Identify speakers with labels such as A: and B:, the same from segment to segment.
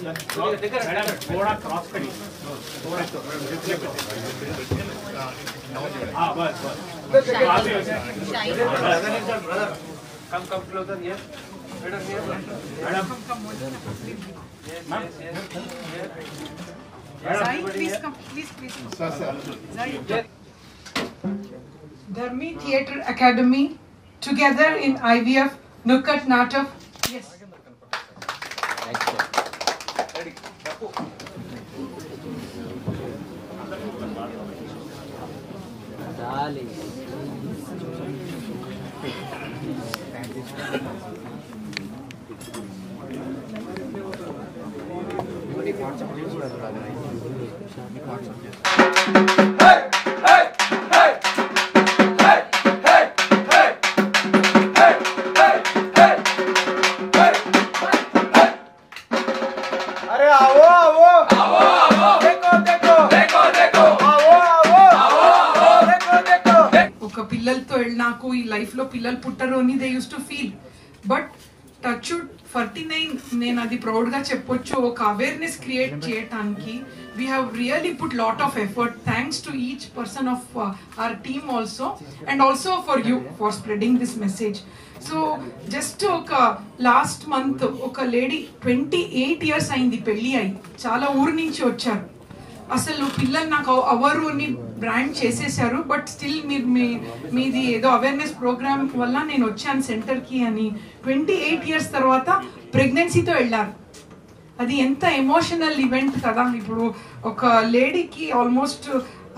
A: Madam थोड़ा cross करिए थोड़ा हाँ बस बस आप ही हो जाए।
B: Come, come closer here. Better here.
A: Madam
C: Sai, please come, please, please come. Zai. Dharmi Theatre Academy, together in IVF, Nukat Natak. Yes.
D: अरे आओ आओ आओ आओ देखो देखो देखो देखो आओ आओ आओ आओ देखो देखो
C: ఒక పిల్లలతో వెళ్ళి నాకు ఈ లైఫ్ లో పిల్లలు పుట్టరు అని they used to feel but touch forty nine నేను అది ప్రౌడ్ గా చెప్పొచ్చు ఒక అవేర్నెస్ క్రియేట్ చేయటానికి we have really put lot of effort thanks to each person of our team also and also for you for spreading this message so just ఒక last month ఒక lady twenty eight years అయింది పెళ్లి అయి చాలా ఊరు నుంచి వచ్చారు అసలు పిల్లలు నాకు అవరు అని బ్రాండ్ చేసేసారు బట్ స్టిల్ మీరు మీ మీది ఏదో అవేర్నెస్ ప్రోగ్రామ్ వల్ల నేను వచ్చాను సెంటర్కి అని ట్వంటీ ఎయిట్ ఇయర్స్ తర్వాత ప్రెగ్నెన్సీతో వెళ్ళారు అది ఎంత ఎమోషనల్ ఈవెంట్ కదా ఇప్పుడు ఒక లేడీకి ఆల్మోస్ట్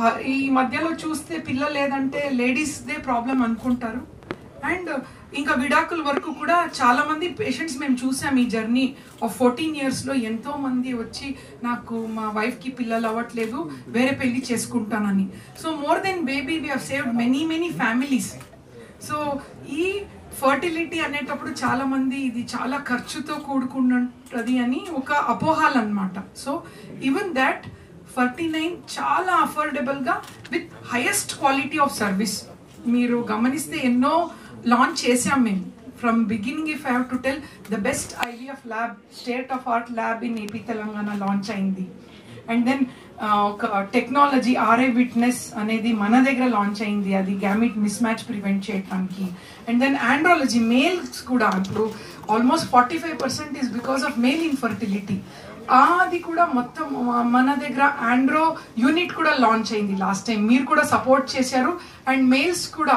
C: ఈ మధ్యలో చూస్తే పిల్ల లేదంటే లేడీస్దే ప్రాబ్లం అనుకుంటారు అండ్ ఇంకా విడాకుల వరకు కూడా చాలా మంది పేషెంట్స్ మేము చూసాం ఈ జర్నీ ఆఫ్ ఫోర్టీన్ ఇయర్స్లో ఎంతో మంది వచ్చి నాకు మా వైఫ్కి పిల్లలు అవ్వట్లేదు వేరే పెళ్లి చేసుకుంటానని so more then baby we have saved many many families so ఈ ఫర్టిలిటీ అనేటప్పుడు చాలా మంది ఇది చాలా ఖర్చుతో కూడుకున్నది అని ఒక అపోహాలు అనమాట so even that forty nine చాలా అఫోర్డబుల్గా with highest quality of service మీరు గమనిస్తే ఎన్నో లాంచ్ చేసాం మేము from beginning if have to tell the best IVF lab state of art lab in AP Telangana launch అయింది అండ్ దెన్ ఒక టెక్నాలజీ ఆర్ఐ విట్నెస్ అనేది మన దగ్గర లాంచ్ అయింది అది గ్యామిట్ మిస్ మ్యాచ్ ప్రివెంట్ చేయడానికి అండ్ దెన్ ఆండ్రాలజీ మేల్స్ కూడా ఇప్పుడు almost forty five percent is because of male infertility అది కూడా మొత్తం మన దగ్గర ఆండ్రో యూనిట్ కూడా లాంచ్ అయింది లాస్ట్ టైం మీరు కూడా సపోర్ట్ చేశారు అండ్ మేల్స్ కూడా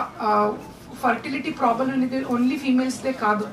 C: ఫర్టిలిటీ ప్రాబ్లం అనేది ఓన్లీ ఫీమేల్స్దే కాదు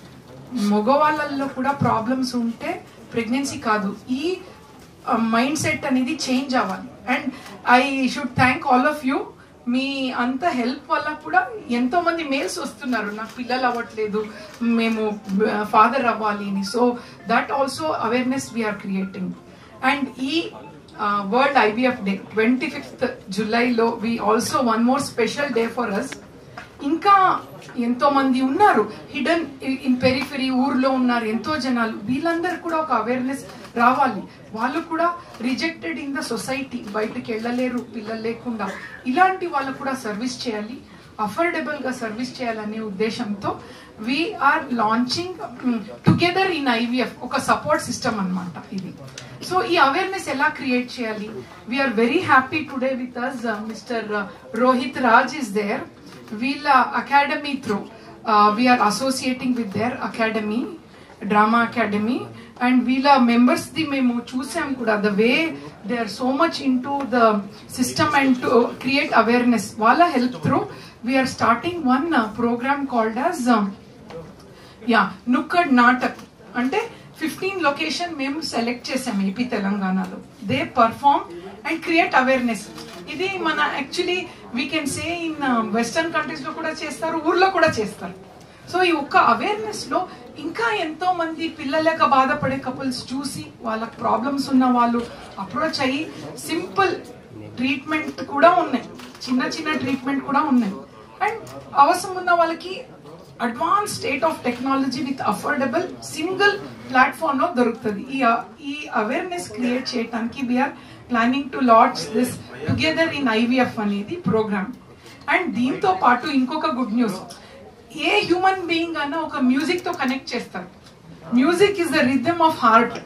C: మగవాళ్ళల్లో కూడా ప్రాబ్లమ్స్ ఉంటే ప్రెగ్నెన్సీ కాదు ఈ మైండ్ సెట్ అనేది చేంజ్ అవ్వాలి and I should thank all of you మీ అంత హెల్ప్ వల్ల కూడా ఎంతో మంది మేల్స్ వస్తున్నారు నాకు పిల్లలు అవ్వట్లేదు మేము ఫాదర్ అవ్వాలి అని so that also awareness we are creating and ఈ world IVF day twenty fifth జులైలో we also one more special day for us ఇంకా ఎంతో మంది ఉన్నారు హిడెన్ ఇన్ పెరిఫెరీ ఊర్లో ఉన్నారు ఎంతో జనాలు వీళ్ళందరూ కూడా ఒక అవేర్నెస్ రావాలి వాళ్ళు కూడా రిజెక్టెడ్ ఇన్ ద సొసైటీ బయటకు వెళ్ళలేరు పిల్లలు లేకుండా ఇలాంటి వాళ్ళకు కూడా సర్వీస్ చేయాలి అఫోర్డబుల్ గా సర్వీస్ చేయాలనే ఉద్దేశంతో we are launching together in IVF ఒక సపోర్ట్ సిస్టమ్ అన్నమాట ఇది సో ఈ అవేర్నెస్ ఎలా క్రియేట్ చేయాలి we are very happy today with us mister Rohit Raj is there వీళ్ళ academy through we are associating with their academy drama academy and వీళ్ళ మెంబర్స్ ది మేము చూసాం కూడా the way they are so much into the system and to create awareness వాళ్ళ help through we are starting one program called as yeah nukkad natak అంటే fifteen location మేము select చేసాం AP తెలంగాణలో they perform and create awareness ఇది మన actually we can say in western countries లో కూడా చేస్తారు ఊర్లో కూడా చేస్తారు సో ఈ ఒక్క అవేర్నెస్ లో ఇంకా ఎంతో మంది పిల్లలేక బాధపడే కపుల్స్ చూసి వాళ్ళకి ప్రాబ్లమ్స్ ఉన్న వాళ్ళు అప్రోచ్ అయ్యి సింపుల్ ట్రీట్మెంట్ కూడా ఉన్నాయి చిన్న చిన్న ట్రీట్మెంట్ కూడా ఉన్నాయి అండ్ అవసరం ఉన్న వాళ్ళకి advance state of technology with affordable single platform లో దొరుకుతుంది ఈ ఈ అవేర్నెస్ క్రియేట్ చేయడానికి we are planning to launch this together in IVF అనేది ప్రోగ్రామ్ అండ్ దీంతో పాటు ఇంకొక good news a human being అన్న ఒక మ్యూజిక్ తో కనెక్ట్ చేస్తారు music is the rhythm of heart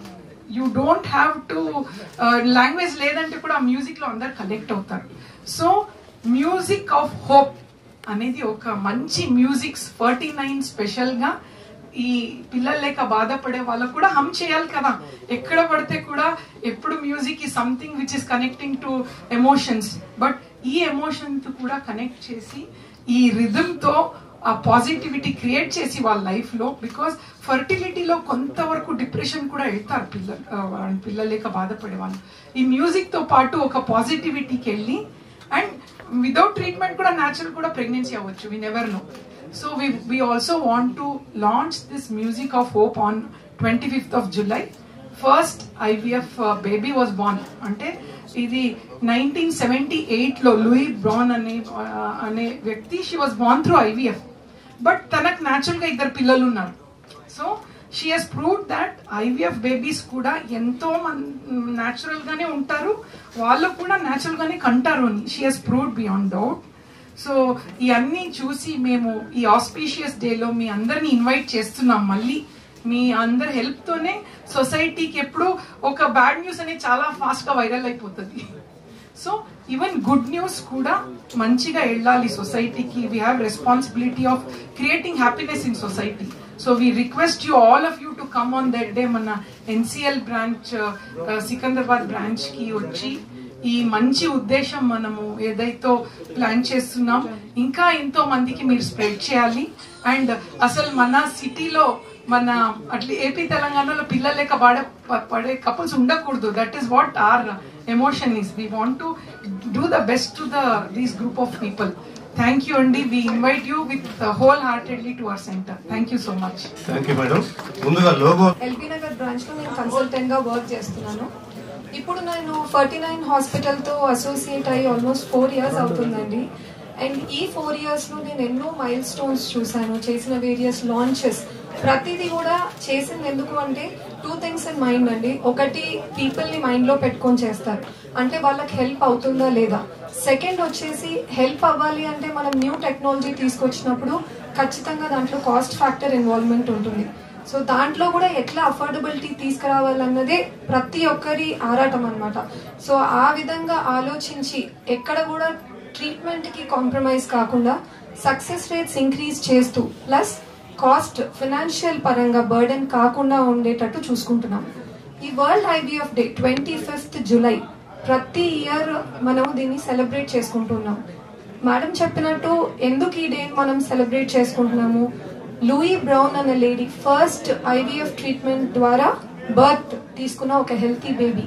C: you don't have to language లేదంటే కూడా ఆ మ్యూజిక్ లో అందరు కనెక్ట్ అవుతారు సో మ్యూజిక్ ఆఫ్ హోప్ అనేది ఒక మంచి మ్యూజిక్ ఫార్టీ నైన్ స్పెషల్ గా ఈ పిల్లలు లేక బాధపడే వాళ్ళకు కూడా హమ్ చేయాలి కదా ఎక్కడ పడితే కూడా ఎప్పుడు మ్యూజిక్ ఈ something which is connecting to emotions but ఈ ఎమోషన్ కూడా కనెక్ట్ చేసి ఈ రిథమ్ తో ఆ పాజిటివిటీ క్రియేట్ చేసి వాళ్ళ లైఫ్ లో బికాస్ ఫర్టిలిటీలో కొంతవరకు డిప్రెషన్ కూడా వెళ్తారు పిల్లలు ఆ, వాళ్ళ పిల్లలు లేక బాధపడే వాళ్ళు ఈ మ్యూజిక్ తో పాటు ఒక పాజిటివిటీకి వెళ్ళి అండ్ వితౌట్ ట్రీట్మెంట్ కూడా న్యాచురల్ కూడా ప్రెగ్నెన్సీ అవ్వచ్చు we never know so we we also want to launch this music of hope on twenty fifth of July first IVF baby was born అంటే ఇది నైన్టీన్ సెవెంటీ ఎయిట్ లో Louise Brown అనే ఆ, అనే వ్యక్తి she was born through IVF but తనకు natural గా ఇద్దరు పిల్లలు ఉన్నారు so she has prove that IVF babies కూడా ఎంతో న్యాచురల్ గానే ఉంటారు వాళ్ళు కూడా న్యాచురల్ గానే కంటారు అని she has proved beyond doubt so ఇవన్నీ చూసి మేము ఈ ఆస్పీషియస్ డేలో మీ అందరిని ఇన్వైట్ చేస్తున్నాం మళ్ళీ మీ అందరి హెల్ప్ తోనే సొసైటీకి ఎప్పుడు ఒక బ్యాడ్ న్యూస్ అనేది చాలా ఫాస్ట్ గా వైరల్ అయిపోతుంది సో ఈవెన్ గుడ్ న్యూస్ కూడా మంచిగా వెళ్ళాలి సొసైటీకి we have responsibility of creating happiness in society so we request you all of you to come on that day మన ఎన్సిఎల్ బ్రాంచ్ సికంద్రాబాద్ బ్రాంచ్ కి వచ్చి ఈ మంచి ఉద్దేశం మనము ఏదైతే ప్లాన్ చేస్తున్నాం ఇంకా ఎంతో మందికి మీరు స్ప్రెడ్ చేయాలి అండ్ అసలు మన సిటీలో మన అట్లా ఏపీ తెలంగాణలో పిల్లలు లేక పడే పడే కపుల్స్ ఉండకూడదు that is what our emotion is we want to do the best to the these group of people thank you అండి we invite you with whole heartedly to our centre thank you so much
E: thank you madam ముందుగా లోగో
F: LB Nagar branch లో నేను consultant గా work చేస్తున్నాను ఇప్పుడు నేను forty nine hospital తో అసోసియేట్ అయ్యి ఆల్మోస్ట్ ఫోర్ ఇయర్స్ అవుతుందండి అండ్ ఈ ఫోర్ ఇయర్స్ లో నేను ఎన్నో మైల్ స్టోన్స్ చూశాను చేసిన వేరియస్ లాంచెస్ ప్రతిదీ కూడా చేసింది ఎందుకు అంటే టూ థింగ్స్ ఇన్ మైండ్ అండి ఒకటి పీపుల్ ని మైండ్ లో పెట్టుకొని చేస్తారు అంటే వాళ్ళకి హెల్ప్ అవుతుందా లేదా సెకండ్ వచ్చేసి హెల్ప్ అవ్వాలి అంటే మనం న్యూ టెక్నాలజీ తీసుకొచ్చినప్పుడు ఖచ్చితంగా దాంట్లో కాస్ట్ ఫ్యాక్టర్ ఇన్వాల్వ్మెంట్ ఉంటుంది సో దాంట్లో కూడా ఎట్లా అఫోర్డబిలిటీ తీసుకురావాలన్నదే ప్రతి ఒక్కరి ఆరాటం అన్నమాట సో ఆ విధంగా ఆలోచించి ఎక్కడ కూడా ట్రీట్మెంట్ కి కాంప్రమైజ్ కాకుండా సక్సెస్ రేట్స్ ఇంక్రీజ్ చేస్తూ ప్లస్ కాస్ట్ ఫినాన్షియల్ పరంగా బర్డెన్ కాకుండా ఉండేటట్టు చూసుకుంటున్నాం ఈ world IVF day twenty fifth July ప్రతి ఇయర్ మనం దీన్ని సెలబ్రేట్ చేసుకుంటున్నాం మేడం చెప్పినట్టు ఎందుకు ఈ డే మనం సెలబ్రేట్ చేసుకుంటున్నాము లూయి బ్రౌన్ అనే లేడీ ఫస్ట్ ఐవీఎఫ్ ట్రీట్మెంట్ ద్వారా బర్త్ తీసుకున్న ఒక హెల్తీ బేబీ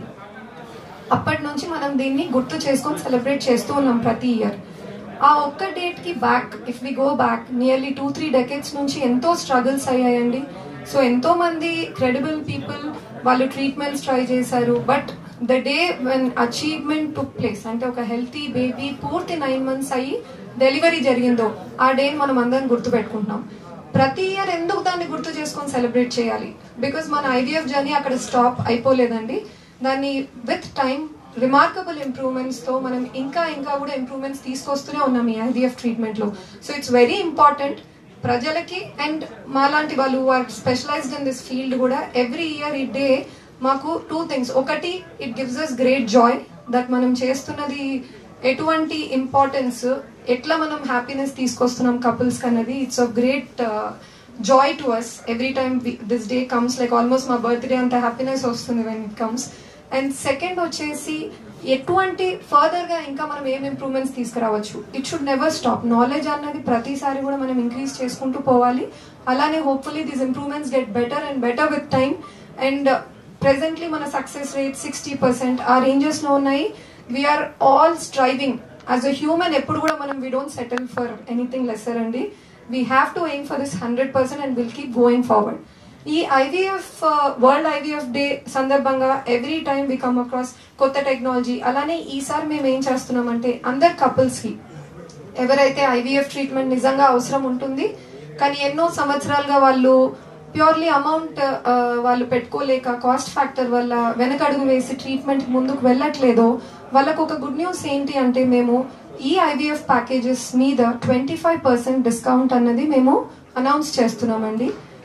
F: అప్పటి నుంచి మనం దీన్ని గుర్తు చేసుకొని సెలబ్రేట్ చేస్తూ ఉన్నాం ప్రతి ఇయర్ ఆ ఒక్క డేట్ కి back if we go back nearly two three decades నుంచి ఎంతో స్ట్రగుల్స్ అయ్యాయండి సో ఎంతో మంది క్రెడిబుల్ పీపుల్ వాళ్ళు ట్రీట్మెంట్స్ ట్రై చేశారు but the day when achievement took place అంటే ఒక హెల్తీ బేబీ పూర్తి నైన్ మంత్స్ అయ్యి డెలివరీ జరిగిందో ఆ డే మనం అందరం గుర్తు పెట్టుకుంటున్నాం ప్రతి ఇయర్ ఎందుకు దాన్ని గుర్తు చేసుకొని సెలబ్రేట్ చేయాలి బికాస్ మన ఐవీఎఫ్ జర్నీ అక్కడ స్టాప్ అయిపోలేదండి దాన్ని విత్ టైం రిమార్కబుల్ ఇంప్రూవ్మెంట్స్ తో మనం ఇంకా ఇంకా కూడా ఇంప్రూవ్మెంట్స్ తీసుకొస్తూనే ఉన్నాం ఈ ఐవీఎఫ్ ట్రీట్మెంట్ లో సో ఇట్స్ వెరీ ఇంపార్టెంట్ ప్రజలకి అండ్ మాలాంటి వాళ్ళు are specialised in this field కూడా ఎవ్రీ ఇయర్ ఈ డే మాకు టూ థింగ్స్ ఒకటి it gives us great joy that మనం చేస్తున్నది ఎటువంటి ఇంపార్టెన్స్ ఎట్లా మనం హ్యాపీనెస్ తీసుకొస్తున్నాం కపుల్స్ అన్నది it's of great joy to us every time this day comes like almost మా బర్త్డే అంత హ్యాపీనెస్ వస్తుంది when it comes and second వచ్చేసి ఎటువంటి ఫర్దర్ గా ఇంకా మనం ఏం ఇంప్రూవ్మెంట్స్ తీసుకురావచ్చు it should never stop knowledge అన్నది ప్రతిసారి కూడా మనం ఇంక్రీజ్ చేసుకుంటూ పోవాలి అలానే hopefully these improvements get better and better with time and presently మన సక్సెస్ రేట్ సిక్స్టీ పర్సెంట్ ఆ రేంజెస్ లో ఉన్నాయి we are all striving as a human ఎప్పుడు కూడా మనం we don't settle for anything lesser అండి we have to aim for this hundred percent and will keep going forward ఈ IVF world IVF day సందర్భంగా every time we come across కొత్త technology అలానే ఈసారి మేము ఏం చేస్తున్నామంటే అందరు కపుల్స్ కి ఎవరైతే ఐవీఎఫ్ ట్రీట్మెంట్ నిజంగా అవసరం ఉంటుంది కానీ ఎన్నో సంవత్సరాలుగా వాళ్ళు ప్యూర్లీ అమౌంట్ వాళ్ళు పెట్టుకోలేక కాస్ట్ ఫ్యాక్టర్ వల్ల వెనకడుగు వేసి ట్రీట్మెంట్ ముందుకు వెళ్ళట్లేదో వాళ్ళకు ఒక గుడ్ న్యూస్ ఏంటి అంటే మేము ఈ ఐవీఎఫ్ ప్యాకేజెస్ మీద ట్వంటీ ఫైవ్ పర్సెంట్ డిస్కౌంట్ అన్నది మేము అనౌన్స్ చేస్తున్నామండి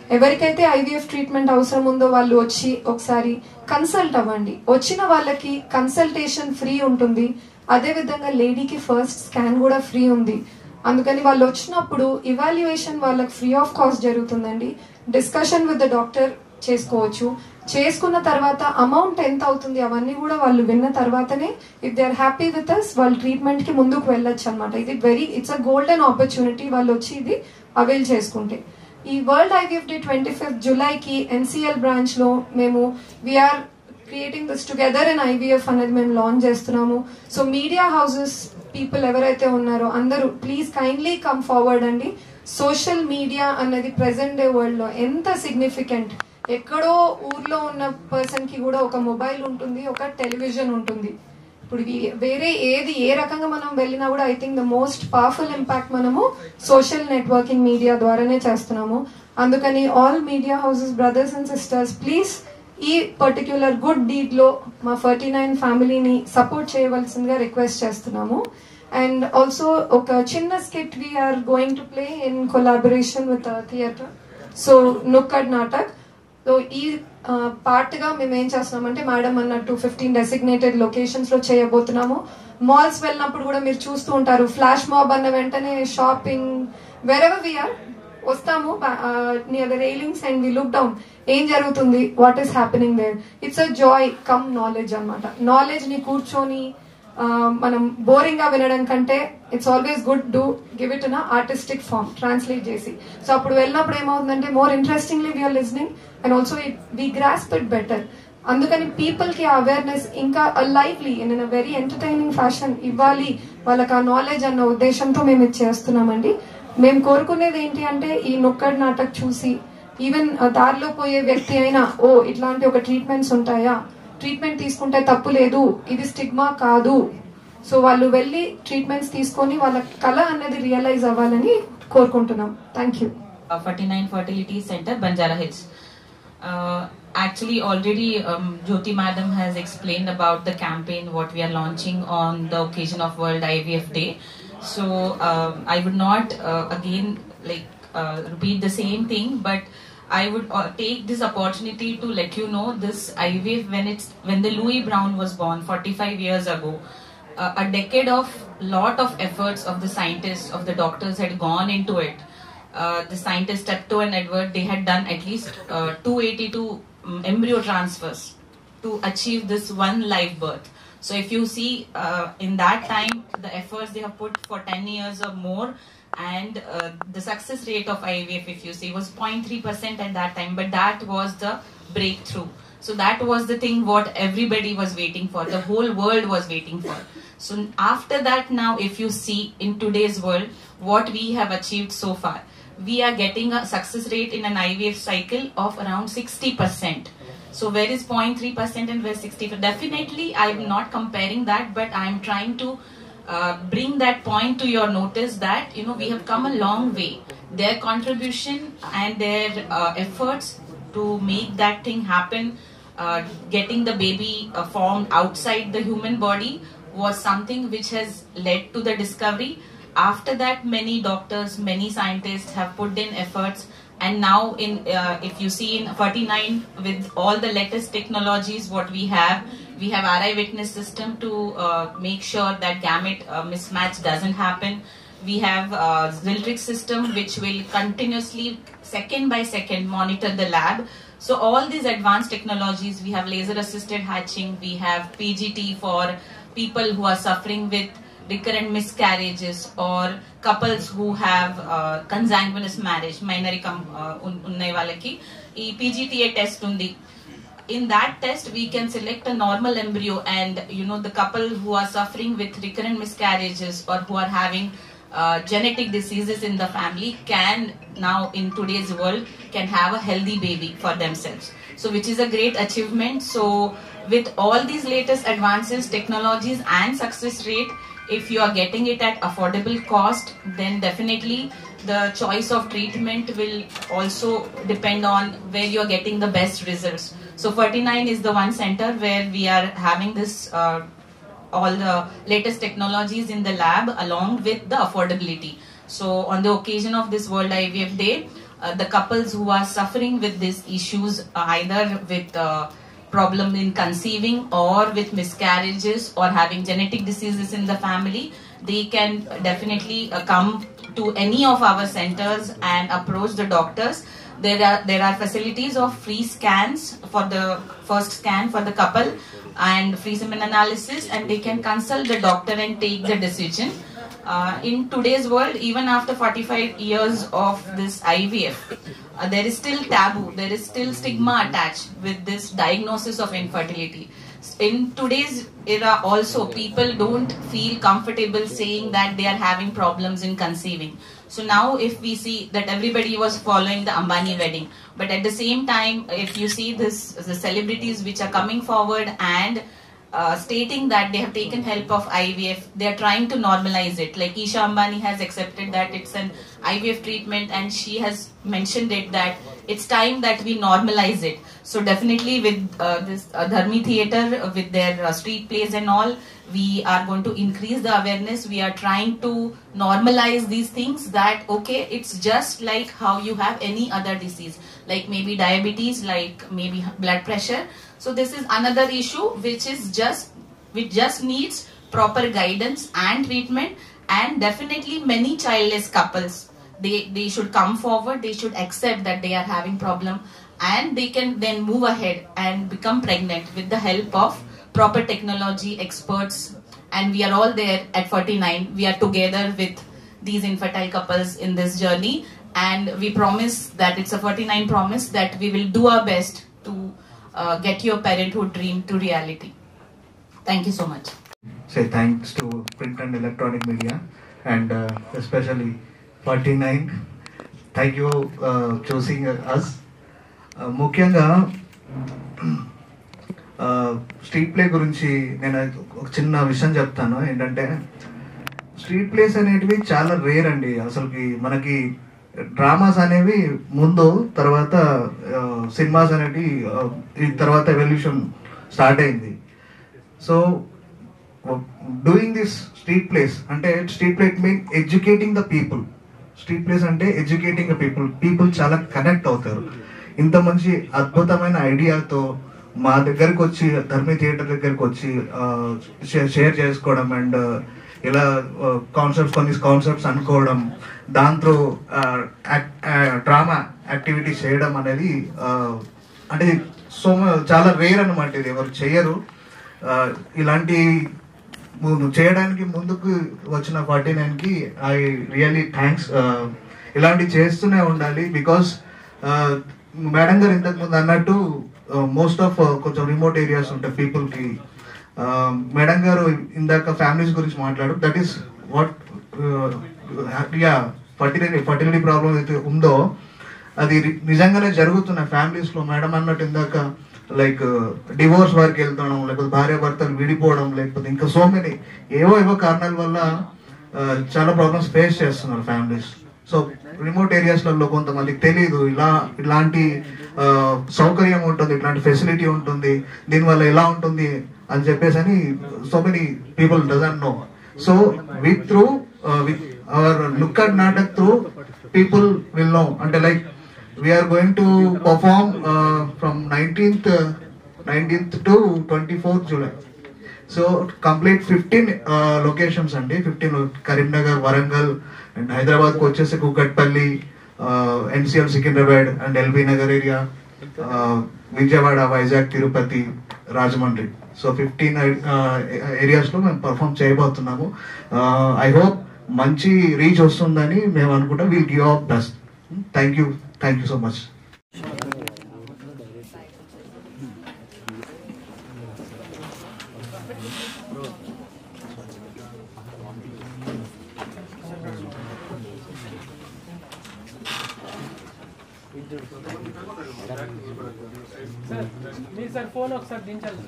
F: ఎవరికైతే ఐవీఎఫ్ ట్రీట్మెంట్ అవసరం ఉందో వాళ్ళు వచ్చి ఒకసారి కన్సల్ట్ అవ్వండి వచ్చిన వాళ్ళకి కన్సల్టేషన్ ఫ్రీ ఉంటుంది అదే విధంగా లేడీకి ఫస్ట్ స్కాన్ కూడా ఫ్రీ ఉంది అందుకని వాళ్ళు వచ్చినప్పుడు ఇవాల్యుయేషన్ వాళ్ళకి ఫ్రీ ఆఫ్ కాస్ట్ జరుగుతుందండి డిస్కషన్ విత్ ద డాక్టర్ చేసుకోవచ్చు చేసుకున్న తర్వాత అమౌంట్ ఎంత అవుతుంది అవన్నీ కూడా వాళ్ళు విన్న తర్వాతనే if they are happy with us వాళ్ళు ట్రీట్మెంట్ కి ముందుకు వెళ్ళొచ్చు అనమాట ఇది very it's a golden opportunity వాళ్ళు వచ్చి ఇది అవైల్ చేసుకుంటే ఈ world IVF day twenty fifth జూలైకి ఎన్సిఎల్ బ్రాంచ్ లో మేము we're creating this together in IVF అనేది మేము లాంచ్ చేస్తున్నాము సో మీడియా హౌసెస్ పీపుల్ ఎవరైతే ఉన్నారో అందరూ ప్లీజ్ కైండ్లీ కమ్ ఫార్వర్డ్ అండి సోషల్ మీడియా అన్నది ప్రెసెంట్ డే వరల్డ్ లో ఎంత సిగ్నిఫికెంట్ ఎక్కడో ఊర్లో ఉన్న పర్సన్ కి కూడా ఒక మొబైల్ ఉంటుంది ఒక టెలివిజన్ ఉంటుంది ఇప్పుడు ఈ- వేరే ఏది ఏ రకంగా మనం వెళ్ళినా కూడా I think the most powerful impact మనము సోషల్ నెట్వర్కింగ్ మీడియా ద్వారానే చేస్తున్నాము అందుకని all media houses brothers and sisters please ఈ పర్టిక్యులర్ గుడ్ డీడ్ లో మా ఫర్టీ నైన్ ఫ్యామిలీని సపోర్ట్ చేయవలసిందిగా రిక్వెస్ట్ చేస్తున్నాము అండ్ ఆల్సో ఒక చిన్న skit we're going to play in collaboration with theatre so nukkad natak so ఈ పార్ట్ గా మేము ఏం చేస్తున్నామంటే మేడం అన్నట్టు ఫిఫ్టీన్ డెసిగ్నేటెడ్ లొకేషన్స్ లో చేయబోతున్నాము మాల్స్ వెళ్ళినప్పుడు కూడా మీరు చూస్తూ ఉంటారు ఫ్లాష్ మాబ్ అన్న వెంటనే షాపింగ్ వెరెవర్ వీఆర్ వస్తాము near the railings and we look down ఏం జరుగుతుంది what is happening there it's a joy come knowledge అనమాట నాలెడ్జ్ ని కూర్చొని ఆ, మనం బోరింగ్ గా వినడం కంటే it's always good to give it in artistic form translate చేసి సో అప్పుడు వెళ్ళినప్పుడు ఏమవుతుందంటే more interestingly we're listening and also it we grasp it better అందుకని పీపుల్ కి అవేర్నెస్ ఇంకా lively in a very entertaining fashion ఇవ్వాలి వాళ్ళకి ఆ నాలెడ్జ్ అన్న ఉద్దేశంతో మేము ఇది చేస్తున్నామండి మేము కోరుకునేది ఏంటి అంటే ఈ నొక్కడ్ నాటక్ చూసి ఈవెన్ దారిలో పోయే వ్యక్తి అయినా ఓ ఇట్లాంటి ఒక ట్రీట్మెంట్స్ ఉంటాయా ట్రీట్మెంట్ తీసుకుంటే తప్పు లేదు ఇది స్టిగ్మా కాదు సో వాళ్ళు వెళ్ళి ట్రీట్మెంట్స్ తీసుకొని వాళ్ళ కళ అనేది రియలైజ్ అవ్వాలని కోరుకుంటున్నాం thank you
G: uh, 49 Fertility Center, Banjara Hills. Uh, actually, already um, Jyoti Madam has explained about the campaign what we are launching on the occasion of World IVF Day. So um, I would not uh, again like uh, repeat the same thing, but I would uh, take this opportunity to let you know this IVF when it's when the Louis Brown was born 45 years ago. Uh, a decade of lot of efforts of the scientists of the doctors had gone into it uh, the scientists Tepto and Edward, they had done at least uh, 282 um, embryo transfers to achieve this one live birth. So if you see uh, in that time, the efforts they have put for 10 years or more, and uh, the success rate of IVF, if you see, was 0.3% at that time, but that was the breakthrough. So that was the thing what everybody was waiting for, the whole world was waiting for. So after that, now if you see in today's world what we have achieved so far, we are getting a success rate in an IVF cycle of around 60%. So where is 0.3% and where is 60? Definitely, I am not comparing that, but I am trying to uh, bring that point to your notice that you know we have come a long way. Their contribution and their uh, efforts to make that thing happen, uh, getting the baby uh, formed outside the human body was something which has led to the discovery. After that, many doctors, many scientists have put in efforts, and now in uh, if you see in 49 with all the latest technologies, what we have, we have RI witness system to uh, make sure that gamete uh, mismatch doesn't happen. We have uh, Ziltrix system which will continuously second by second monitor the lab. So all these advanced technologies, we have laser assisted hatching, we have PGT for people who are suffering with recurrent miscarriages or couples who have uh, consanguineous marriage, minoricum uh, un- ఉన్నే వాళ్ళకి ఈ PGTA test ఉంది in that test we can select a normal embryo and you know the couple who are suffering with recurrent miscarriages or who are having uh, genetic diseases in the family can now in today's world can have a healthy baby for themselves so which is a great achievement so with all these latest advances technologies and success rate if you are getting it at affordable cost then definitely the choice of treatment will also depend on where you are getting the best results so 49 is the one center where we are having this uh, all the latest technologies in the lab along with the affordability so on the occasion of this world ivf day uh, the couples who are suffering with these issues, uh, either with uh, problem in conceiving or with miscarriages or having genetic diseases in the family, they can definitely uh, come to any of our centers and approach the doctors. There are there are facilities of free scans for the first scan for the couple and free semen analysis, and they can consult the doctor and take the decision. Uh, in today's world, even after 45 years of this IVF, uh, there is still taboo, there is still stigma attached with this diagnosis of infertility. In today's era, also, people don't feel comfortable saying that they are having problems in conceiving. So now, if we see that everybody was following the Ambani wedding, but at the same time, if you see this, the celebrities which are coming forward and uh, stating that they have taken help of IVF. They are trying to normalize it. Like Isha Ambani has accepted that it's an IVF treatment and she has mentioned it that it's time that we normalize it. So definitely with uh, this uh, Dharmi Theatre, uh, with their uh, street plays and all, we are going to increase the awareness. We are trying to normalize these things that, okay, it's just like how you have any other disease, like maybe diabetes, like maybe blood pressure. So this is another issue which is just, which just needs proper guidance and treatment and definitely many childless couples they they should come forward they should accept that they are having problem and they can then move ahead and become pregnant with the help of proper technology experts and we are all there at 49 we are together with these infertile couples in this journey and we promise that it's a 49 promise that we will do our best to uh, get your parenthood dream to reality thank you so much
H: say thanks to print and electronic media and uh, especially 49 thank you uh, choosing us uh, ముఖ్యంగా street play గురించి నేను ఒక చిన్న విషయం చెప్తాను ఏంటంటే street place అనేటివి చాలా రేర్ అండి అసలుకి మనకి డ్రామాస్ అనేవి ముందు తర్వాత సినిమాస్ అనేటివి ఆ, ఈ తర్వాత ఎవల్యూషన్ స్టార్ట్ అయింది so doing this street plays అంటే street plays mean educating the people street plays అంటే ఎడ్యుకేటింగ్ ద పీపుల్ పీపుల్ చాలా కనెక్ట్ అవుతారు ఇంత మంచి అద్భుతమైన ఐడియాతో మా దగ్గరకు వచ్చి ధర్మి థియేటర్ దగ్గరకు వచ్చి షేర్ చేసుకోవడం అండ్ ఇలా కాన్సెప్ట్స్ కొన్ని కాన్సెప్ట్స్ అనుకోవడం దాంతో డ్రామా యాక్టివిటీస్ చేయడం అనేది ఆ, అంటే సో చాలా రేర్ అనమాట ఇది ఎవరు చేయరు ఆ, ఇలాంటి ము- చేయడానికి ముందుకు వచ్చిన ఫార్టీ నైన్కి ఐ రియలీ థ్యాంక్స్ ఇలాంటివి చేస్తూనే ఉండాలి బికాస్ మేడం గారు ఇంతకు ముందు అన్నట్టు మోస్ట్ ఆఫ్ కొంచెం రిమోట్ ఏరియాస్ ఉంటాయి పీపుల్కి మేడం గారు ఇందాక ఫ్యామిలీస్ గురించి మాట్లాడు that is what ya fertility fertility problem అయితే ఉందో అది రి- నిజంగానే జరుగుతున్న ఫ్యామిలీస్ లో మేడం అన్నట్టు ఇందాక లైక్ డివోర్స్ వరకు వెళ్తాం లేకపోతే భార్య భర్తలు విడిపోవడం లేకపోతే ఇంకా సో మెనీ ఏవో ఏవో కారణాల వల్ల ఆ, చాలా ప్రాబ్లమ్స్ ఫేస్ చేస్తున్నారు ఫ్యామిలీస్ సో రిమోట్ ఏరియాస్లలో కొంతమందికి తెలియదు ఇలా ఇలాంటి ఆ, సౌకర్యం ఉంటుంది ఇట్లాంటి ఫెసిలిటీ ఉంటుంది దీనివల్ల ఎలా ఉంటుంది అని చెప్పేసి అని so many people doesn't know so with through with our look at natak through people will know అంటే like we are going to perform uh, from 19th uh, 19th to 24th July. So complete 15 uh, locations అండి 15 Karimnagar Warangal and హైదరాబాద్కి వచ్చేసి Kukatpally NCL Secunderabad and LB Nagar area Vijayawada Vizag Tirupati Rajahmundry so fifteen ఏరియాస్లో మేము perform చేయబోతున్నాము I hope మంచి reach వస్తుందని మేము అనుకుంటాం will give our best thank you thank you so much
B: sir మీ సార్ ఫోన్ ఒకసారి దించాలి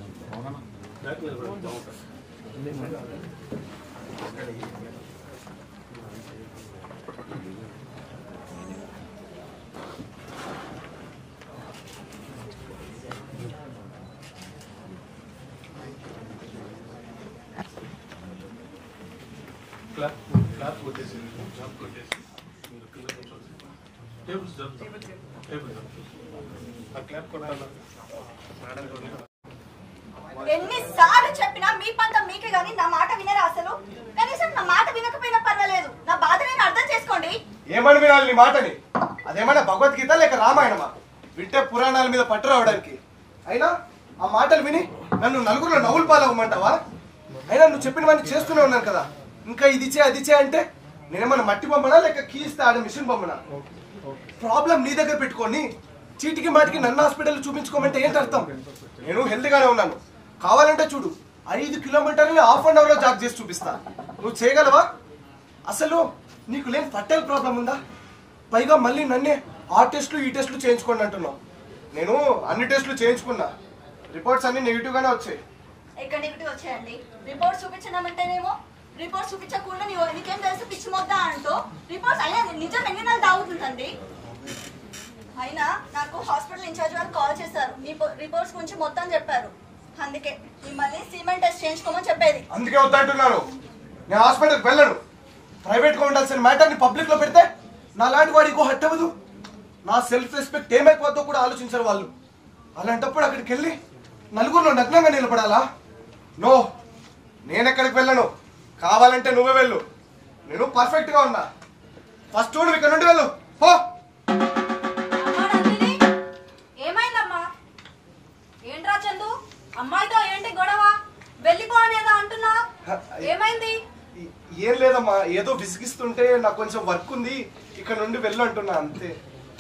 A: క్లాప్ క్లాప్ కొట్టేసి క్లాప్ కొట్టేసి మీరు కింద కూర్చోండి
I: ఎన్నిసార్లు చెప్పినా మీ పంతం మీకే గానీ నా మాట వినరా అసలు కనీసం నా మాట వినకపోయినా పర్వాలేదు నా బాధ నేను అర్థం చేసుకోండి
D: ఏమని వినాలి నీ మాటని అదేమన్నా భగవద్గీత లేక రామాయణమా వింటే పురాణాల మీద పట్టు రావడానికి అయినా ఆ మాటలు విని నన్ను నలుగురిలో నవ్వులు పాలవ్వమంటావా అయినా నువ్వు చెప్పినవన్నీ చేస్తూనే ఉన్నాను కదా ఇంకా ఇది చే అది చే అంటే నేనేమన్నా మట్టి బొమ్మనా లేక కీస్తే ఆడే మిషన్ బొమ్మనా ప్రాబ్లం నీ దగ్గర పెట్టుకొని చీటికి మాటికి నన్ను హాస్పిటల్ చూపించుకోమంటే ఏంటి అర్థం నేను హెల్తీగానే ఉన్నాను కావాలంటే చూడు ఐదు కిలోమీటర్లు హాఫ్ అన్ అవర్లో జాగ్ చేసి చూపిస్తా నువ్వు చేయగలవా అసలు నీకు లేని ఫట్టల్ ప్రాబ్లం ఉందా పైగా మళ్ళీ నన్నే ఆ టెస్ట్లు ఈ టెస్ట్లు చేయించుకోండి అంటున్నావు నేను అన్ని టెస్ట్లు చేయించుకున్నా రిపోర్ట్స్ అన్ని నెగిటివ్ గానే వచ్చాయి
I: ఎక్కడ నెగిటివ్ వచ్చాయండి రిపోర్ట్స్ చూపించడమంటేనేమో రిపోర్ట్స్ చూపించకుండా నీవు నీకేం తెలుసు పిచ్చి మొద్దా అంటూ రిపోర్ట్స్ అయినా నిజం ఎన్ని నెలలు దాగుతుందండి అయినా నాకు హాస్పిటల్ ఇన్ఛార్జ్ వాళ్ళు కాల్ చేశారు మీ రిపోర్ట్స్ గురించి మొత్తం చెప్పారు అందుకే మిమ్మల్ని సిమెంట్ టెస్ట్ చేయించుకోమని చెప్పేది
D: అందుకే వద్దంటున్నాను నేను హాస్పిటల్కి వెళ్ళను ప్రైవేట్గా ఉండాల్సిన మ్యాటర్ని పబ్లిక్లో పెడితే నా లాంటి వాడికి హట్ అవ్వదు నా సెల్ఫ్ రెస్పెక్ట్ ఏమైపోద్దో కూడా ఆలోచించరు వాళ్ళు అలాంటప్పుడు అక్కడికి వెళ్ళి నలుగురిలో నగ్నంగా నిలబడాలా నో నేను ఎక్కడికి వెళ్ళను కావాలంటే నువ్వే వెళ్ళు నేను పర్ఫెక్ట్గా ఉన్నా ఫస్ట్ నువ్వు ఇక్కడ నుండి వెళ్ళు పో
I: అమ్మా నందిని ఏమైందమ్మా ఏంట్రా చందు అమ్మాయితో ఏంటి గొడవ వెళ్ళిపో అనేదో అంటున్నా ఏమైంది
D: ఈ- ఏం లేదమ్మా ఏదో విసిగిస్తుంటే నాకు కొంచెం వర్క్ ఉంది ఇక్కడ నుండి వెళ్ళు అంటున్నా అంతే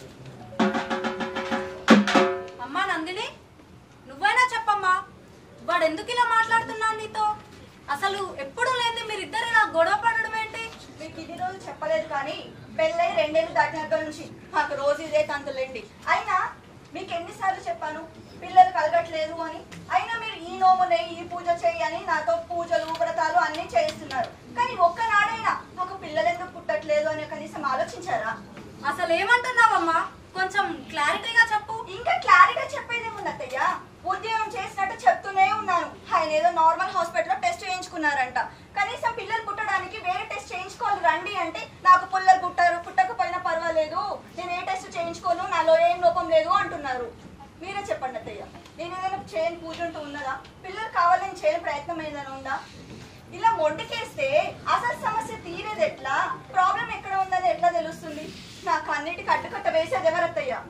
I: అమ్మా నందిని నువ్వైనా చెప్పమ్మా వాడు ఎందుకు ఇలా మాట్లాడుతున్నాడు నీతో అసలు ఎప్పుడు లేని మీరిద్దరు ఇలా గొడవ పడడం ఏంటి మీకు ఇది రోజు చెప్పలేదు కానీ పెళ్ళై రెండేళ్ళు దాటినప్పటి నుంచి మాకు రోజు ఇదే తంతులేండి అయినా మీకు ఎన్నిసార్లు చెప్పాను పిల్లలు కలగట్లేదు అని అయినా మీరు ఈ నోము నెయ్యి ఈ పూజ చేయి అని నాతో పూజలు వ్రతాలు అన్ని చేయిస్తున్నారు కానీ ఒక్కనాడైనా మాకు పిల్లలు ఎందుకు పుట్టట్లేదు అని కనీసం ఆలోచించారా అసలు ఏమంటున్నావమ్మా కొంచెం క్లారిటీగా చెప్పు ఇంకా క్లారిటీగా చెప్పేది ఉన్నట్టయ్యా ఉద్యోగం చేసినట్టు చెప్తూనే ఉన్నాను ఆయన ఏదో నార్మల్ హాస్పిటల్లో టెస్ట్ చేయించుకున్నారంట కనీసం పిల్లలు పుట్టడానికి వేరే టెస్ట్ చేయించుకోవాలి రండి అంటే నాకు పుల్లలు పుట్టారు పుట్టకపోయినా పర్వాలేదు నేను ఏ టెస్ట్ చేయించుకోను నాలో ఏం లోపం లేదు అంటున్నారు మీరే చెప్పండి అత్తయ్య నేను ఏదైనా చేయని పూజ ఉంటూ ఉన్నదా పిల్లలు కావాలని చేయని ప్రయత్నం ఏదైనా ఉందా ఇలా మొండికేస్తే అసలు సమస్య తీరేది ఎట్లా ప్రాబ్లం ఎక్కడ ఉందని ఎట్లా తెలుస్తుంది నాకు అన్నిటికీ అడ్డుకట్ట వేసేది ఎవరత్తయ్యా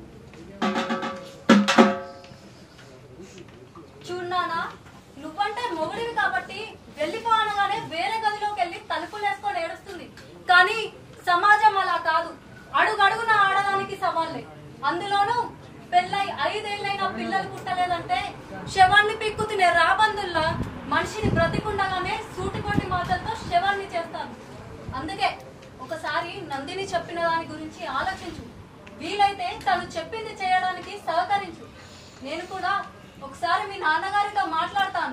J: చూడానా నువ్వంటే మొగుడివి కాబట్టి వెళ్ళిపో అనగానే వేరే గదిలోకి వెళ్ళి తలుపులు వేసుకొని ఏడుస్తుంది కానీ సమాజం అలా కాదు అడుగడుగున ఆడదానికి సవాళ్ళే అందులోనూ పెళ్ళై ఐదేళ్ళైనా పిల్లలు పుట్టలేదంటే శవాన్ని పిక్కు తినే రాబందుల్లా మనిషిని బ్రతికుండగానే సూటికోటి మాటలతో శవాన్ని చేస్తాను అందుకే ఒకసారి నందిని చెప్పిన దాని గురించి ఆలోచించు వీలైతే తను చెప్పింది చేయడానికి సహకరించు నేను కూడా ఒకసారి మీ నాన్నగారితో మాట్లాడతాను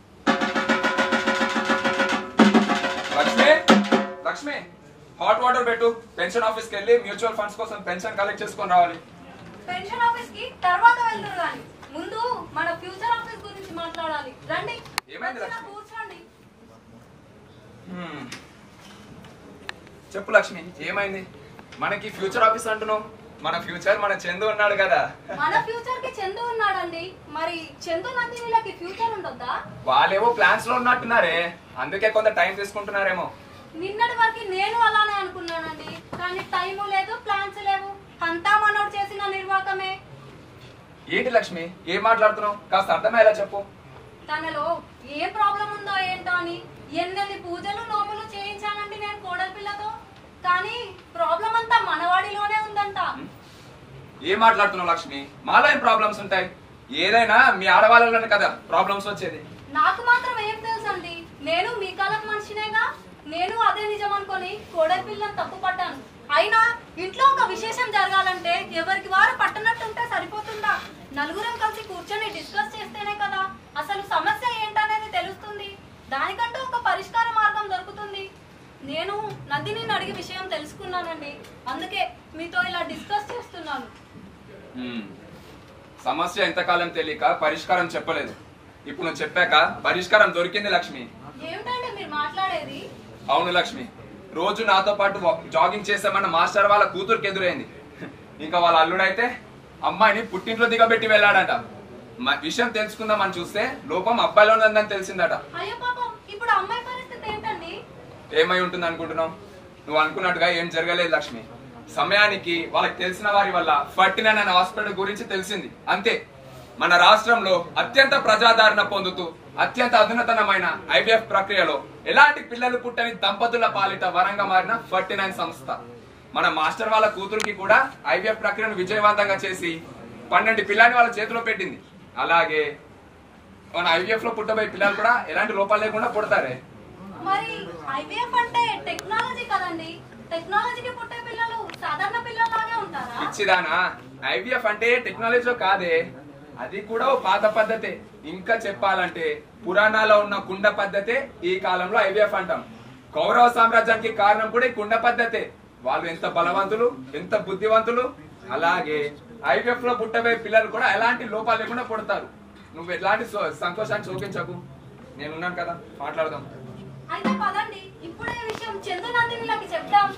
K: లక్ష్మి లక్ష్మి హాట్ వాటర్ పెట్టు పెన్షన్ ఆఫీస్కి వెళ్ళి మ్యూచువల్ ఫండ్స్ కోసం పెన్షన్ కలెక్ట్ చేసుకొని రావాలి
J: పెన్షన్ ఆఫీస్ కి తర్వాత వెళ్తురు కానీ ముందు మన ఫ్యూచర్ ఆఫీస్ గురించి మాట్లాడాలి రండి
K: ఏమైంది
J: వచ్చిన
K: లక్ష్మి?
J: కూర్చోండి
K: హ్మ్. చెప్పు లక్ష్మి ఏమైంది మనకి ఫ్యూచర్ ఆఫీస్ అంటున్నావు మన ఫ్యూచర్ మన చందు ఉన్నాడు కదా
J: మన ఫ్యూచర్ కి చందు ఉన్నాడండి మరి చందు నందినిలకి ఫ్యూచర్ ఉండొద్దా
K: వాళ్ళేవో ప్లాన్స్ లో ఉన్నట్టున్నారే అందుకే కొంత టైం తీసుకుంటున్నారేమో
J: నిన్నటి వరకు నేను అలానే అనుకున్నానండి కానీ టైము లేదు ప్లాన్స్ లేవు అంతా మనోడు చేసిన నిర్వాకమే
K: ఏంటి లక్ష్మి ఏం మాట్లాడుతున్నావు కాస్త అర్థమయ్యేలా చెప్పు
J: తనలో ఏ ప్రాబ్లం ఉందో ఏంటో అని ఎన్నెన్ని పూజలు నోములు చేయించానండి నేను కోడలి పిల్లతో కానీ ప్రాబ్లం అంతా మనవాడిలోనే ఉందంట
K: ఏం మాట్లాడుతున్నావు లక్ష్మి మాలో ఏం ప్రాబ్లమ్స్ ఉంటాయి ఏదైనా మీ ఆడవాళ్ళలోనే కదా ప్రాబ్లమ్స్ వచ్చేది
J: నాకు మాత్రం ఏం తెలుసండి నేను మీ కాలం మనిషినేగా నేను అదే నిజం అనుకొని కోడలి పిల్లని తప్పు పడ్డాను అయినా ఇంట్లో ఒక విశేషం జరగాలంటే ఎవరికి వారు పట్టనట్టుంటే సరిపోతుందా నలుగురం కలిసి కూర్చొని డిస్కస్ చేస్తేనే కదా అసలు సమస్య ఏంటనేది తెలుస్తుంది దానికంటూ ఒక పరిష్కార మార్గం దొరుకుతుంది నేను నందిని అడిగి విషయం తెలుసుకున్నానండి అందుకే మీతో ఇలా డిస్కస్ చేస్తున్నాను
K: హ్మ్. సమస్య ఎంతకాలం తెలియక పరిష్కారం చెప్పలేదు ఇప్పుడు నువ్వు చెప్పాక పరిష్కారం దొరికింది లక్ష్మి
J: ఏమిటండి మీరు మాట్లాడేది
K: అవును లక్ష్మి రోజు నాతో పాటు వా- జాగింగ్ చేసామన్న మాస్టర్ వాళ్ళ కూతురుకి ఎదురైంది ఇంకా వాళ్ళ అల్లుడైతే అమ్మాయిని పుట్టింట్లో దిగబెట్టి వెళ్ళాడట మ- విషయం తెలుసుకుందామని చూస్తే లోపం అబ్బాయిలో ఉందని తెలిసిందట
J: అయ్యో పాపం ఇప్పుడు అమ్మాయి పరిస్థితి ఏంటండి
K: ఏమై ఉంటుంది అనుకుంటున్నావు నువ్వు అనుకున్నట్టుగా ఏం జరగలేదు లక్ష్మి సమయానికి వాళ్ళకి తెలిసిన వారి వల్ల ఫర్టీ నైన్ అనే హాస్పిటల్ గురించి తెలిసింది అంతే మన రాష్ట్రంలో అత్యంత ప్రజాదరణ పొందుతూ అత్యంత అధునతనమైన ఐవీఎఫ్ ప్రక్రియలో ఎలాంటి పిల్లలు పుట్టని దంపతుల పాలిట వరంగా మారిన ఫర్టీ నైన్ సంస్థ మన మాస్టర్ వాళ్ళ కూతురికి కూడా ఐవీఎఫ్ ప్రక్రియను విజయవంతంగా చేసి పన్నెండు పిల్లని వాళ్ళ చేతిలో పెట్టింది అలాగే మన ఐవీఎఫ్ లో పుట్టబోయే పిల్లలు కూడా ఎలాంటి లోపాలు లేకుండా పుడతారే
J: మరి ఐవీఎఫ్ అంటే టెక్నాలజీ కదండి టెక్నాలజీకి పుట్టే పిల్లలు సాధారణ పిల్లలాగే ఉంటారా
K: పిచ్చిదానా ఐవీఎఫ్ అంటే టెక్నాలజీలో కాదే అది కూడా ఓ పాత పద్ధతే ఇంకా చెప్పాలంటే పురాణాల్లో ఉన్న కుండ పద్ధతే ఈ కాలంలో ఐవీఎఫ్ అంటాం కౌరవ సామ్రాజ్యానికి కారణం కూడా ఈ కుండ పద్ధతే వాళ్ళు ఎంత బలవంతులు ఎంత బుద్ధివంతులు అలాగే ఐవీఎఫ్ లో పుట్టబోయే పిల్లలు కూడా ఎలాంటి లోపాలు లేకుండా పుడతారు నువ్వు ఎలాంటి సో- సంతోషాన్ని చూపించకు నేనున్నాను కదా మాట్లాడదాం
J: అయితే పదండి ఇప్పుడే ఈ విషయం చందు నందినికి చెప్దాం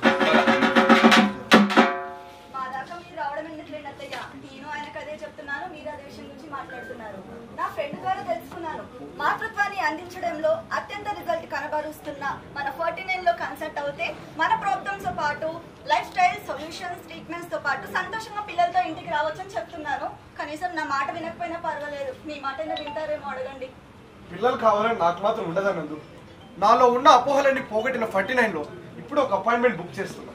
I: మా దాకా మీరు రావడం ఎందుకు లేండి అత్తయ్య నేను ఆయనకు అదే చెప్తున్నాను మీరు అదే విషయం గురించి మాట్లాడుతున్నారు నా ఫ్రెండ్ ద్వారా తెలుసుకున్నాను మాతృత్వాన్ని అందించడంలో అత్యంత రిజల్ట్ కనబరుస్తున్న మన ఫార్టీ నైన్ లో కన్సల్ట్ అవుతే మన ప్రాబ్లమ్స్ తో పాటు లైఫ్ స్టైల్ సొల్యూషన్స్ ట్రీట్మెంట్స్ తో పాటు సంతోషంగా పిల్లలతో ఇంటికి రావచ్చని చెప్తున్నాను కనీసం నా మాట వినకపోయినా పర్వాలేదు మీ మాట వింటారేమో అడగండి
D: పిల్లలు కావాలని నాకు మాత్రం ఉండదన్నందు నాలో ఉన్న అపోహలన్నీ పోగొట్టిన ఫార్టీ నైన్లో ఇప్పుడు ఒక అపాయింట్మెంట్ బుక్ చేస్తున్నా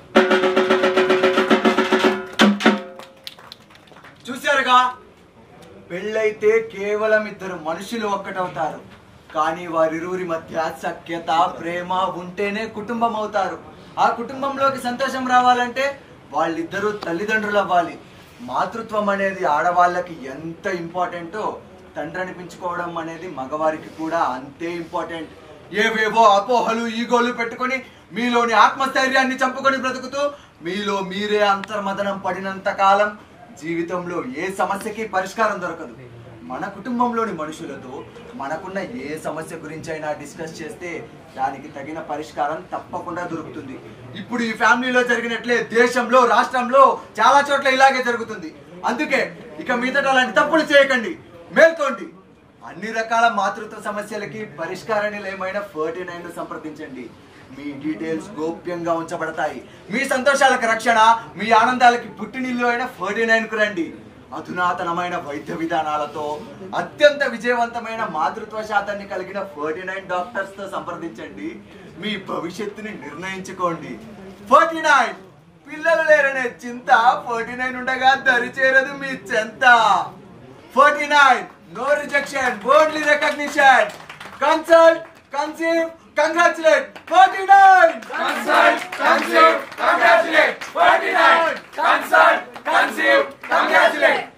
L: చూశారుగా పెళ్ళైతే కేవలం ఇద్దరు మనుషులు ఒక్కటవుతారు కానీ వారిరువురి మధ్య సఖ్యత ప్రేమ ఉంటేనే కుటుంబం అవుతారు ఆ కుటుంబంలోకి సంతోషం రావాలంటే వాళ్ళిద్దరూ తల్లిదండ్రులు అవ్వాలి మాతృత్వం అనేది ఆడవాళ్ళకి ఎంత ఇంపార్టెంటో తండ్రి అనిపించుకోవడం అనేది మగవారికి కూడా అంతే ఇంపార్టెంట్ ఏవేవో అపోహలు ఈగోలు పెట్టుకొని మీలోని ఆత్మస్థైర్యాన్ని చంపుకొని బ్రతుకుతూ మీలో మీరే అంతర్మదనం పడినంత కాలం జీవితంలో ఏ సమస్యకి పరిష్కారం దొరకదు మన కుటుంబంలోని మనుషులతో మనకున్న ఏ సమస్య గురించి అయినా డిస్కస్ చేస్తే దానికి తగిన పరిష్కారం తప్పకుండా దొరుకుతుంది ఇప్పుడు ఈ ఫ్యామిలీలో జరిగినట్లే దేశంలో రాష్ట్రంలో చాలా చోట్ల ఇలాగే జరుగుతుంది అందుకే ఇక మీదట అలాంటి తప్పులు చేయకండి మేల్కోండి అన్ని రకాల మాతృత్వ సమస్యలకి పరిష్కార నిలయమైన ఫర్టీ నైన్ సంప్రదించండి మీ డీటెయిల్స్ గోప్యంగా ఉంచబడతాయి మీ సంతోషాలకు రక్షణ మీ ఆనందాలకి పుట్టినిల్లు అయిన ఫర్టీ నైన్ కు రండి అధునాతనమైన వైద్య విధానాలతో అత్యంత విజయవంతమైన మాతృత్వ శాతాన్ని కలిగిన ఫర్టీ నైన్ డాక్టర్స్ తో సంప్రదించండి మీ భవిష్యత్తుని నిర్ణయించుకోండి ఫర్టీ నైన్ పిల్లలు లేరనే చింత ఫర్టీ నైన్ ఉండగా దరి చేరదు మీ చెంత forty nine no rejection only recognition consult conceive congratulate forty nine
K: Consult, conceive, congratulate. 49. Consult, conceive, congratulate.